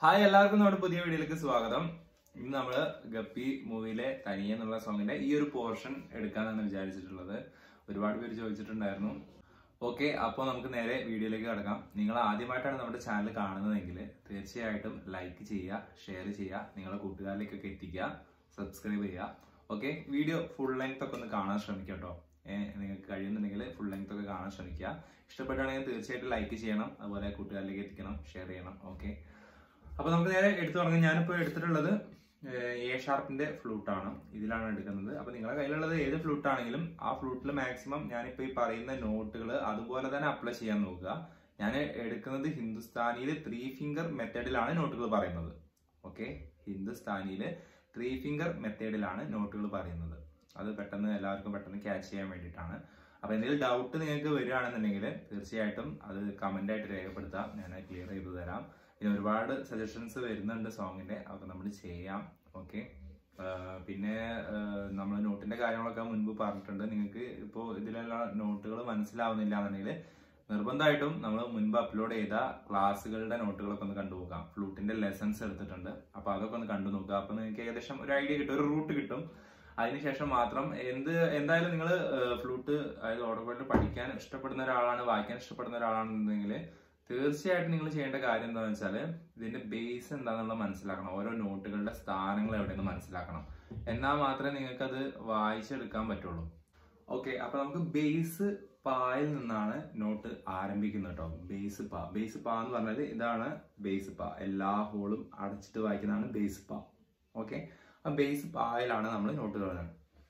Hi എല്ലാവർക്കും നമ്മുടെ പുതിയ വീഡിയോയിലേക്ക് സ്വാഗതം ഇന്ന് നമ്മള് ഗപ്പി മൂവിയിലെ തനിയെ എന്നുള്ള സോങ്ങിന്റെ ഈ ഒരു പോർഷൻ എടുക്കാനാണ് വിചാരിച്ചിട്ടുള്ളത് ഒരുപാട് പേര് ചോദിച്ചിട്ടുണ്ടായിരുന്നു ഓക്കെ അപ്പോൾ നമുക്ക് നേരെ വീഡിയോയിലേക്ക് കിടക്കാം നിങ്ങൾ ആദ്യമായിട്ടാണ് നമ്മുടെ ചാനൽ കാണുന്നതെങ്കിൽ തീർച്ചയായിട്ടും ലൈക്ക് ചെയ്യുക ഷെയർ ചെയ്യുക നിങ്ങളുടെ കൂട്ടുകാരിലേക്കൊക്കെ എത്തിക്കുക സബ്സ്ക്രൈബ് ചെയ്യുക ഓക്കെ വീഡിയോ ഫുൾ ലെങ്ത് ഒക്കെ ഒന്ന് കാണാൻ ശ്രമിക്കാം കേട്ടോ ഏഹ് നിങ്ങൾക്ക് കഴിയുന്നുണ്ടെങ്കിൽ ഫുൾ ലെങ്ത് ഒക്കെ കാണാൻ ശ്രമിക്കുക ഇഷ്ടപ്പെട്ടാണെങ്കിൽ തീർച്ചയായിട്ടും ലൈക്ക് ചെയ്യണം അതുപോലെ കൂട്ടുകാരിലേക്ക് എത്തിക്കണം ഷെയർ ചെയ്യണം ഓക്കെ അപ്പൊ നമുക്ക് നേരെ എടുത്തു തുടങ്ങാം ഞാനിപ്പോ എടുത്തിട്ടുള്ളത് ഏഹ്, എ ഷാർപ്പിന്റെ ഫ്ലൂട്ട് ആണ് ഇതിലാണ് എടുക്കുന്നത് അപ്പൊ നിങ്ങളുടെ കയ്യിലുള്ളത് ഏത് ഫ്ലൂട്ട് ആണെങ്കിലും ആ ഫ്ലൂട്ടിൽ മാക്സിമം ഞാനിപ്പോ ഈ പറയുന്ന നോട്ടുകൾ അതുപോലെ തന്നെ അപ്ലൈ ചെയ്യാൻ നോക്കുക ഞാൻ എടുക്കുന്നത് ഹിന്ദുസ്ഥാനിയിൽ ത്രീ ഫിംഗർ മെത്തേഡിലാണ് നോട്ടുകൾ പറയുന്നത് ഓക്കെ ഹിന്ദുസ്ഥാനിയിൽ ത്രീ ഫിംഗർ മെത്തേഡിലാണ് നോട്ടുകൾ പറയുന്നത് അത് പെട്ടെന്ന് എല്ലാവർക്കും പെട്ടെന്ന് ക്യാച്ച് ചെയ്യാൻ വേണ്ടിയിട്ടാണ് അപ്പൊ എന്തെങ്കിലും ഡൗട്ട് നിങ്ങൾക്ക് വരികയാണെന്നുണ്ടെങ്കിൽ തീർച്ചയായിട്ടും അത് കമന്റ് ആയിട്ട് രേഖപ്പെടുത്താം ഞാൻ ക്ലിയർ ചെയ്ത് തരാം ഇനി ഒരുപാട് സജഷൻസ് വരുന്നുണ്ട് സോങ്ങിന്റെ അതൊക്കെ നമ്മൾ ചെയ്യാം ഓക്കെ പിന്നെ നമ്മൾ നോട്ടിന്റെ കാര്യങ്ങളൊക്കെ മുൻപ് പറഞ്ഞിട്ടുണ്ട് നിങ്ങൾക്ക് ഇപ്പോൾ ഇതിലുള്ള നോട്ടുകൾ മനസ്സിലാവുന്നില്ല എന്നുണ്ടെങ്കിൽ നിർബന്ധമായിട്ടും നമ്മൾ മുൻപ് അപ്ലോഡ് ചെയ്ത ക്ലാസ്സുകളുടെ നോട്ടുകളൊക്കെ ഒന്ന് കണ്ടു നോക്കാം ഫ്ലൂട്ടിന്റെ ലെസൺസ് എടുത്തിട്ടുണ്ട് അപ്പൊ അതൊക്കെ ഒന്ന് കണ്ടു നോക്കുക അപ്പൊ നിങ്ങൾക്ക് ഏകദേശം ഒരു ഐഡിയ കിട്ടും ഒരു റൂട്ട് കിട്ടും അതിനുശേഷം മാത്രം എന്ത് എന്തായാലും നിങ്ങൾ ഫ്ലൂട്ട് അതായത് ഓടോപാട്ട് പഠിക്കാൻ ഇഷ്ടപ്പെടുന്ന ഒരാളാണ് വായിക്കാൻ ഇഷ്ടപ്പെടുന്ന ഒരാളാണെന്നുണ്ടെങ്കിൽ തീർച്ചയായിട്ടും നിങ്ങൾ ചെയ്യേണ്ട കാര്യം എന്താണെന്ന് വെച്ചാൽ ഇതിന്റെ ബേസ് എന്താണെന്നുള്ളത് മനസ്സിലാക്കണം ഓരോ നോട്ടുകളുടെ സ്ഥാനങ്ങൾ എവിടെയെന്ന് മനസ്സിലാക്കണം എന്നാൽ മാത്രമേ നിങ്ങൾക്ക് അത് വായിച്ചെടുക്കാൻ പറ്റുള്ളൂ ഓക്കെ അപ്പൊ നമുക്ക് ബേസ് പായിൽ നിന്നാണ് നോട്ട് ആരംഭിക്കുന്നത് കേട്ടോ ബേസ് പാ ബേസ് പാ എന്ന് പറഞ്ഞാൽ ഇതാണ് ബേസ് പാ എല്ലാ ഹോളും അടച്ചിട്ട് വായിക്കുന്നതാണ് ബേസ് പാ ഓക്കെ ആ ബേസ് പായിലാണ് നമ്മൾ നോട്ടുകൾ എഴുതുന്നത്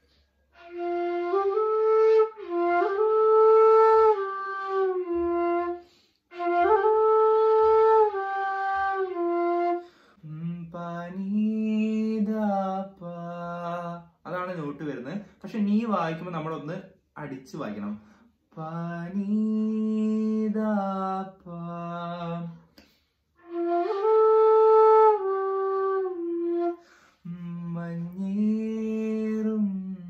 ഉം, പനീതാപ്പ. അതാണ് നോട്ട് വരുന്നത് പക്ഷെ നീ വായിക്കുമ്പോൾ നമ്മളൊന്ന് അടിച്ചു വായിക്കണം പനീതാപ്പ. ഉം, മഞ്ഞേറും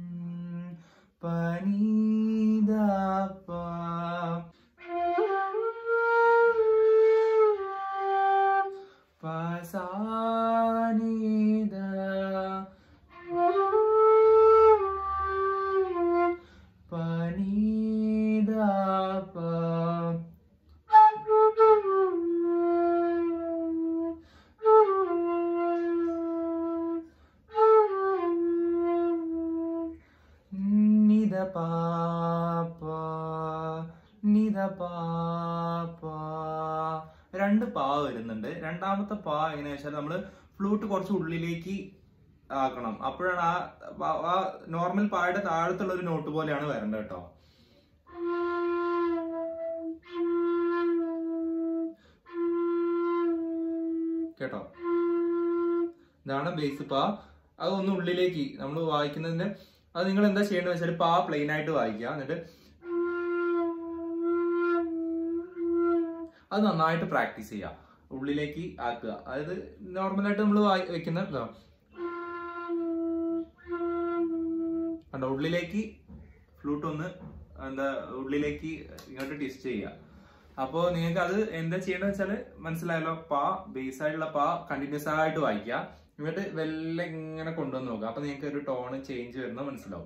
പനീതാപ്പ. പസാനിദ പനീദാപ നിദ പാപ നിദ പാപ രണ്ട് പാ വരുന്നുണ്ട് രണ്ടാമത്തെ പാ എങ്ങനെയാ വെച്ചാൽ നമ്മള് ഫ്ലൂട്ട് കുറച്ച് ഉള്ളിലേക്ക് ആക്കണം അപ്പോഴാണ് ആ പ- ആ നോർമൽ പായുടെ താഴത്തുള്ള ഒരു നോട്ട് പോലെയാണ് വരേണ്ടത് കേട്ടോ കേട്ടോ ഇതാണ് ബേസ് പാ അത് ഒന്ന് ഉള്ളിലേക്ക് നമ്മൾ വായിക്കുന്നതിന്റെ അത് നിങ്ങൾ എന്താ ചെയ്യേണ്ടത് വെച്ചാൽ പാ പ്ലെയിൻ ആയിട്ട് വായിക്കുക എന്നിട്ട് അത് നന്നായിട്ട് പ്രാക്ടീസ് ചെയ്യുക ഉള്ളിലേക്ക് ആക്കുക അതായത് നോർമലായിട്ട് നമ്മൾ വെക്കുന്ന ഇതാ. കണ്ടോ ഉള്ളിലേക്ക് ഫ്ലൂട്ട് ഒന്ന് എന്താ ഉള്ളിലേക്ക് ഇങ്ങോട്ട് ടിസ്റ്റ് ചെയ്യുക അപ്പോൾ നിങ്ങൾക്ക് അത് എന്താ ചെയ്യേണ്ടത് വെച്ചാൽ മനസ്സിലായല്ലോ പാ ബേസ് ആയിട്ടുള്ള പാ കണ്ടിന്യൂസ് ആയിട്ട് വായിക്കുക എന്നിട്ട് വെല്ലെ ഇങ്ങനെ കൊണ്ടുവന്ന് നോക്കുക അപ്പൊ നിങ്ങൾക്ക് ഒരു ടോൺ ചേഞ്ച് വരുന്നത് മനസ്സിലാവും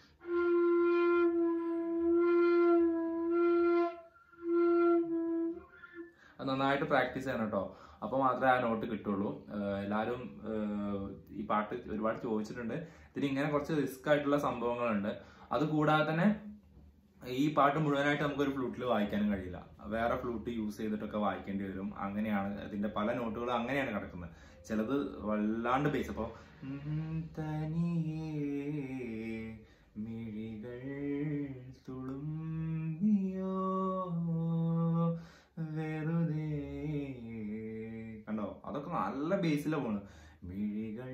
അത് നന്നായിട്ട് പ്രാക്ടീസ് ചെയ്യണം കേട്ടോ അപ്പൊ മാത്രമേ ആ നോട്ട് കിട്ടുള്ളൂ ഏഹ് എല്ലാവരും ഏഹ് ഈ പാട്ട് ഒരുപാട് ചോദിച്ചിട്ടുണ്ട് ഇതിന് ഇങ്ങനെ കുറച്ച് റിസ്ക് ആയിട്ടുള്ള സംഭവങ്ങളുണ്ട് അത് കൂടാതെ തന്നെ ഈ പാട്ട് മുഴുവനായിട്ട് നമുക്കൊരു ഫ്ലൂട്ടിൽ വായിക്കാനും കഴിയില്ല വേറെ ഫ്ലൂട്ട് യൂസ് ചെയ്തിട്ടൊക്കെ വായിക്കേണ്ടി വരും അങ്ങനെയാണ് അതിന്റെ പല നോട്ടുകളും അങ്ങനെയാണ് കിടക്കുന്നത് ചിലത് വല്ലാണ്ട് ബേസ് അപ്പോ ഉം, തനിയേ മിഴികൾ തുളുമ്പിയോ വെറുതെ കണ്ടോ അതൊക്കെ നല്ല ബേസിലാണ് പോണ് മിഴികൾ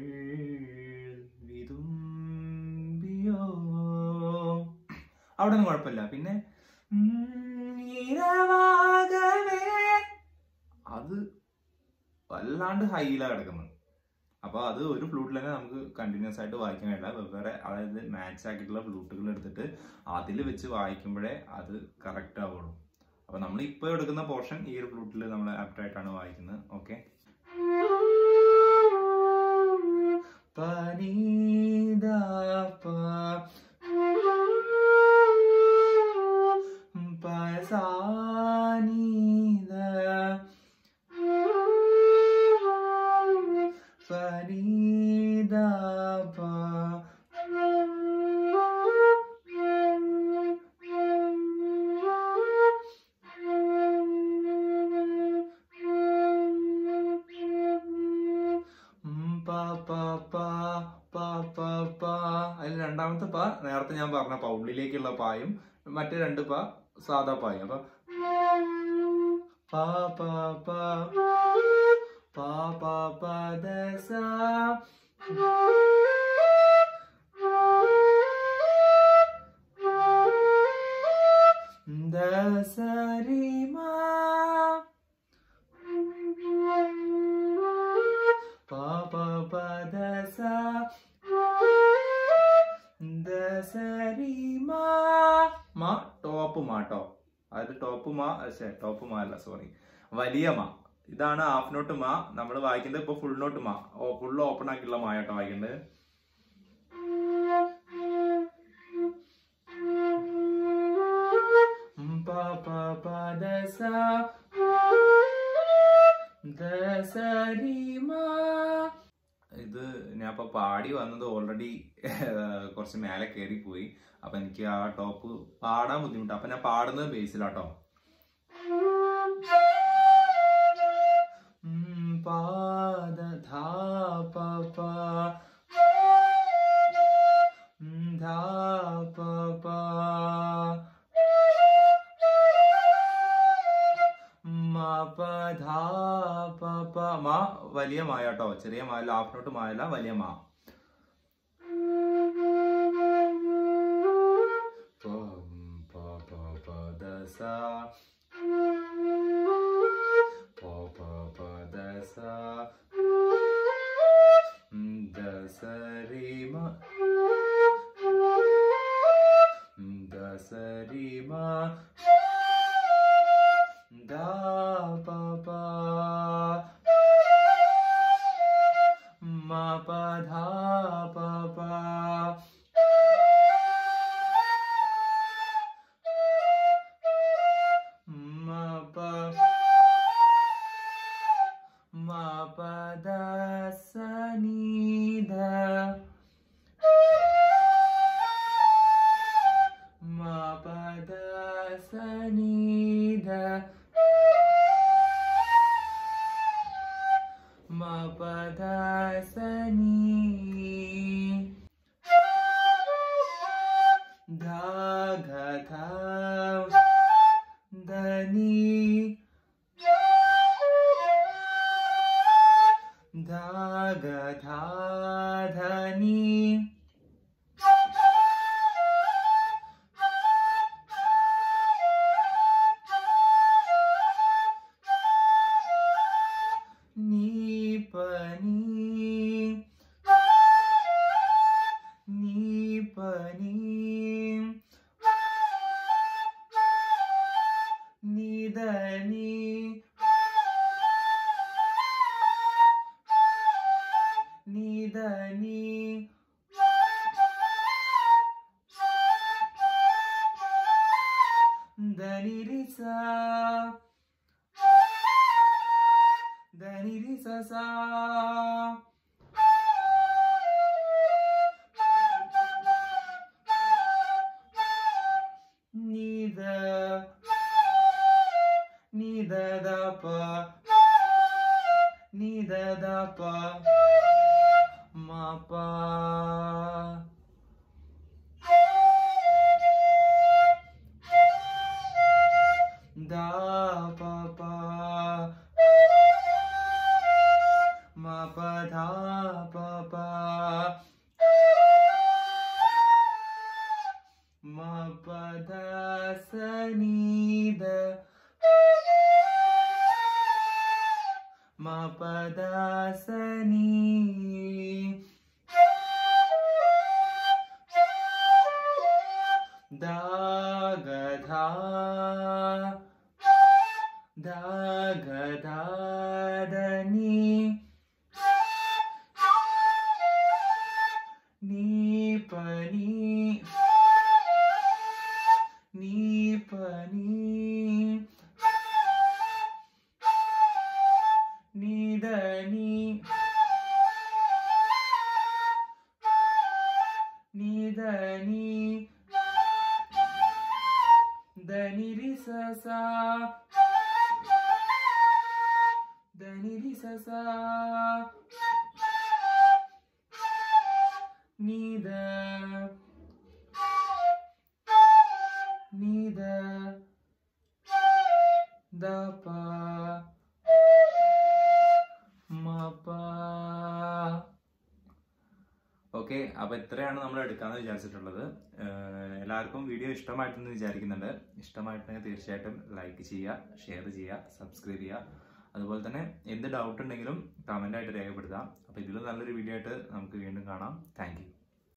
വിതുമ്പിയോ അവിടെ ഒന്നും കുഴപ്പമില്ല പിന്നെ ഉം, ഇരവാകവേ അത് വല്ലാണ്ട് ഹൈയിലാ കിടക്കുന്നത് അപ്പൊ അത് ഒരു ഫ്ലൂട്ടിൽ തന്നെ നമുക്ക് കണ്ടിന്യൂസ് ആയിട്ട് വായിക്കാൻ കഴിയില്ല വെവ്വേറെ അതായത് മാച്ച് ആക്കിയിട്ടുള്ള ഫ്ലൂട്ടുകൾ എടുത്തിട്ട് അതിൽ വെച്ച് വായിക്കുമ്പോഴേ അത് കറക്റ്റ് ആവുള്ളൂ അപ്പൊ നമ്മൾ ഇപ്പോൾ എടുക്കുന്ന പോർഷൻ ഈ ഒരു ഫ്ലൂട്ടിൽ നമ്മൾ ആപ്റ്റ് ആയിട്ടാണ് വായിക്കുന്നത് ഓക്കെ പനീത പ പസാനീത പനീത പ ഉം, പ, പ, പ, പ, പ, പ. അതിൽ രണ്ടാമത്തെ പ നേരത്തെ ഞാൻ പറഞ്ഞ പ ഉള്ളിലേക്കുള്ള പായും മറ്റേ രണ്ട് പ സാധാ പായും അപ്പൊ പ പ പ പ പ പ ദ സ ദ സ രി മ പ പ പ ദ സ ദ സ രി മ മ ടോപ്പ് മാ ട്ടോ അത് ടോപ്പ് മാ ശേ ടോപ്പ് മാ അല്ല സോറി വലിയ മാ ഇതാണ് ഹാഫ് നോട്ട് മാ നമ്മൾ വായിക്കുന്നത് ഇപ്പൊ ഫുൾ നോട്ട് മാ ഫുൾ ഓപ്പൺ ആക്കിയുള്ള മാ കേട്ടോ വായിക്കുന്നത് ഉം, പ പ പ ദ സ ദ സ രി മ ഇത് ഞാൻ ഇപ്പൊ പാടി വന്നത് ഓൾറെഡി കുറച്ച് മേലെ കയറി പോയി അപ്പൊ എനിക്ക് ആ ടോപ്പ് പാടാൻ ബുദ്ധിമുട്ടാണ് അപ്പൊ ഞാൻ പാടുന്നത് ബേസിലാട്ടോ ഉം, പാദ ധാ പ പ ഉം, ധാ പ പ മ പ ധാ പ പ മ വലിയ മായ കേട്ടോ ചെറിയ മായ ലാഫ് നോട്ട് മായല്ല വലിയ മാ പം പ പ പ ദ സ പ പ പ ദ സ ഉം, ദ സ രി മ ഉം, ദ സ രി മ ദ പ പ മ പ ധ പ പ മ പ മ പ ദ സ നീ ധ മ പ ദ സ നീ ധ മ പ ദ സ നീ ധ ഘ ധ ധ നീ ധ ഘ ധ ധ നീ നീ പ നീ നീ പ നീ നീ ധ നീ നീ ധ നീ ധ നി രി സ ധ നി രി സ സ നീ ധ നീ ധ ധ പ നീ ധ ധ പ മ പ ധ പ പ മ പ ധ പ പ മ പ ധ സ നീ ധ മ പ ധ സ നീ ധ ഗ ധ ധ ഗ ധ ധ നീ നീ നീത നീ നീത നീ ധനിരി സസ ധനിരി സസ നീത നീത ദപ മപ ഓക്കെ അപ്പൊ ഇത്രയാണ് നമ്മൾ എടുക്കാന്ന് വിചാരിച്ചിട്ടുള്ളത് ഏഹ് എല്ലാവർക്കും വീഡിയോ ഇഷ്ടമായിട്ടെന്ന് വിചാരിക്കുന്നുണ്ട് ഇഷ്ടമായിട്ടുണ്ടെങ്കിൽ തീർച്ചയായിട്ടും ലൈക്ക് ചെയ്യുക ഷെയർ ചെയ്യുക സബ്സ്ക്രൈബ് ചെയ്യുക അതുപോലെ തന്നെ എന്ത് ഡൗട്ട് ഉണ്ടെങ്കിലും കമന്റ് ആയിട്ട് രേഖപ്പെടുത്താം അപ്പൊ ഇതിലും നല്ലൊരു വീഡിയോ ആയിട്ട് നമുക്ക് വീണ്ടും കാണാം താങ്ക്